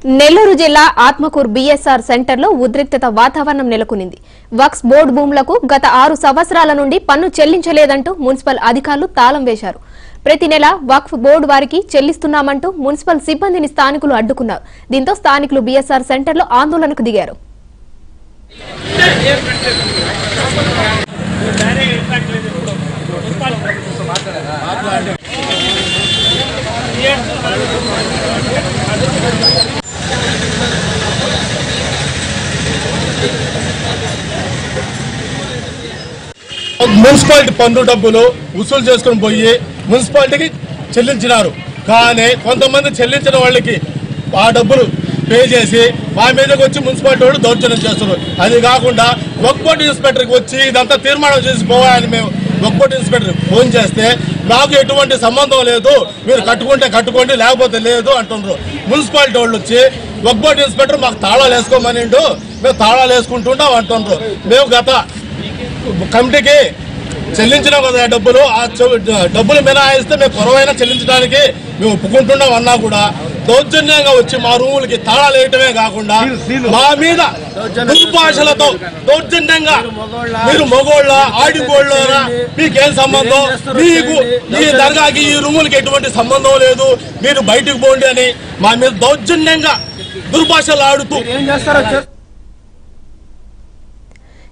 నెల్లూరు జిల్లా ఆత్మకూరు బీఎస్ఆర్ సెంటర్లో ఉద్రిక్తత వాతావరణం నెలకొనింది వక్స్ బోర్డు భూములకు గత ఆరు సంవత్సరాల నుండి పన్ను చెల్లించలేదంటూ మున్సిపల్ అధికారులు తాళం వేశారు ప్రతి నెల వక్ఫ్ బోర్డు వారికి చెల్లిస్తున్నామంటూ మున్సిపల్ సిబ్బందిని స్థానికులు అడ్డుకున్నారు దీంతో స్థానికులు బీఎస్ఆర్ సెంటర్లో ఆందోళనకు దిగారు మున్సిపాలిటీ పన్ను డబ్బులు వసూలు చేసుకుని పోయి మున్సిపాలిటీకి చెల్లించినారు కానీ కొంతమంది చెల్లించిన వాళ్ళకి ఆ డబ్బులు పే చేసి మా మీదకి వచ్చి మున్సిపాలిటీ వాళ్ళు దౌర్జన్యం చేస్తున్నారు అది కాకుండా ఒక్కోటి ఇన్స్పెక్టర్కి వచ్చి ఇదంతా తీర్మానం చేసి పోవాలని మేము ఒక్కోటి ఇన్స్పెక్టర్ ఫోన్ చేస్తే నాకు ఎటువంటి సంబంధం లేదు మీరు కట్టుకుంటే కట్టుకోండి లేకపోతే లేదు అంటున్నారు మున్సిపాలిటీ వాళ్ళు వచ్చి ఒక్కోటి ఇన్స్పెక్టర్ మాకు తాళాలు వేసుకోమనిండు మేము తాళాలు వేసుకుంటున్నాం అంటున్నారు మేము గత కమిటీకి చెల్లించినాం కదా ఆ డబ్బులు ఆ చె- డబ్బులు మినహాయిస్తే మేము పొరవైనా చెల్లించడానికి మేము ఒప్పుకుంటున్నాం అన్నా కూడా దౌర్జన్యంగా వచ్చి మా రూములకి తాళాలు వేయటమే కాకుండా మా మీద దుర్భాషలతో దౌర్జన్యంగా మీరు మగోళ్ళ ఆడిగోళ్ళ మీకేం సంబంధం మీకు ఈ దర్గాకి ఈ రూములకి ఎటువంటి సంబంధం లేదు మీరు బయటికి పోండి అని మా మీద దౌర్జన్యంగా దుర్భాషలు ఆడుతూ ఏం చేస్తారో చెప్